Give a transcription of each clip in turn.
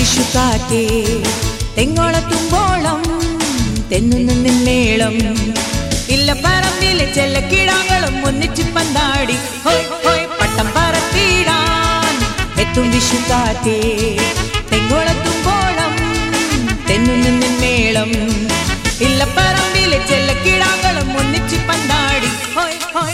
വിഷുക്കാറ്റേ തെങ്ങോളത്തുമ്പോളം തെന്നുന്നു നിന്നേളം ഇല്ല പറമ്പിലെ ചെല്ല കിടാങ്ങളും ഒന്നിച്ച് പന്താടി ഹോയ് ഹോയ് പട്ടം പറത്തിടാൻ എത്തും വിഷുക്കാറ്റേ തെങ്ങോളത്തുമ്പോളം തെന്നുന്നു നിന്നേളം ഇല്ല പറമ്പിലെ ചെല്ല കിടാങ്ങളും ഒന്നിച്ച് പന്താടി ഹോയ് ഹോയ്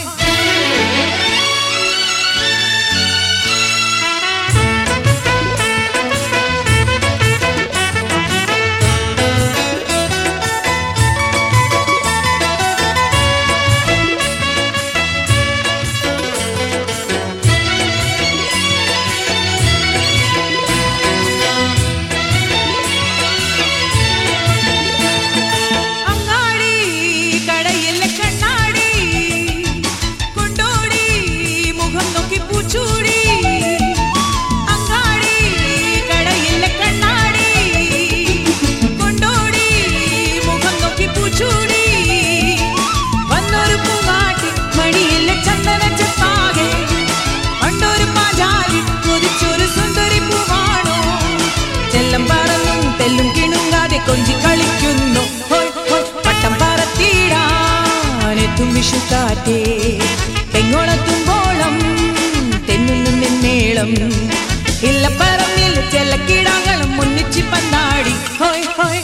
അങ്ങാടി കടയിലെ കണ്ണാടി കൊണ്ടോടി മുഖം നോക്കി പൂച്ചൂടി അങ്ങാടി കടയിലെ കണ്ണാടി കൊണ്ടോടി മുഖം നോക്കി പൂച്ചൂടി വന്നൊരു പൂവാട്ടി മണിയിലെ ചന്ദന ചെപ്പാകെ പണ്ടൊരു പാചാലി കൊതിച്ചൊരു സുന്ദരി പൂവാണോ ചെല്ലം പറന്നും തെല്ലും കിണുങ്ങാതെ കൊഞ്ചി കളിക്കുന്നു ഹോയ് ഹോയ് പട്ടം പറത്തിടാനെത്തും വിഷുക്കാറ്റേ തെങ്ങോളത്തുമ്പോളം തെന്നുന്നു നിന്നേളം ഇല്ല പറമ്പിൽ ചെല്ല കിടാങ്ങളും ഒന്നിച്ച് പന്താടി ഹോയ് ഹോയ്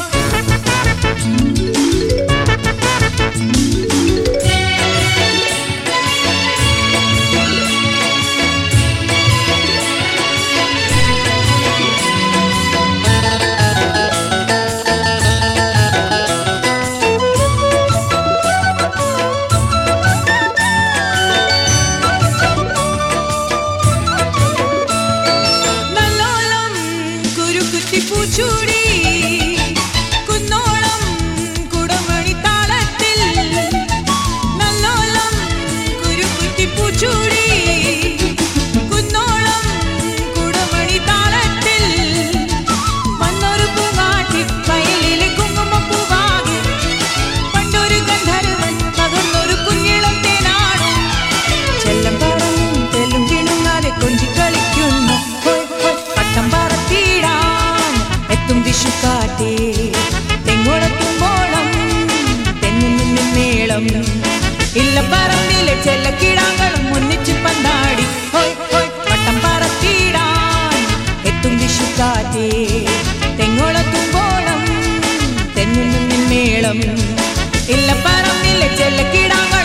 നല്ലോളം കുരുക്കുത്തി പൂച്ചൂടി കുന്നോളം കുടമണി താളത്തിൽ നല്ലോളം കുരുക്കുത്തി പൂച്ചൂടി കുന്നോളം കുടമണി താളത്തിൽ വന്നൊരു പൂവാട്ടി വയലിലെ കുങ്കുമപ്പൂവാകെ പണ്ടൊരു ഗന്ധർവൻ പകർന്നൊരു കുഞ്ഞിളം തേനാണ് ചെല്ലം പറന്നും തെല്ലും കിണുങ്ങാതെ കൊഞ്ചി കളിക്കുന്നു ഹോയ് ഹോയ് പട്ടം പറത്തിടാൻ എത്തും വിഷുക്കാറ്റേ തെങ്ങോളത്തുമ്പോളം തെങ്ങിൽ നിന്നും മേളം ഇല്ല പറമ്പിലെ ചെല്ല കിടാങ്ങളും ഒന്നിച്ച് പന്താടി ഹോയ് ഹോയ് പട്ടം പറത്തിടാൻ എത്തും വിഷുക്കാറ്റേ തെങ്ങോളത്തുമ്പോളം തെങ്ങിൽ നിന്നും മേളം ഇല്ല പറമ്പിലെ ചെല്ല കിടാങ്ങൾ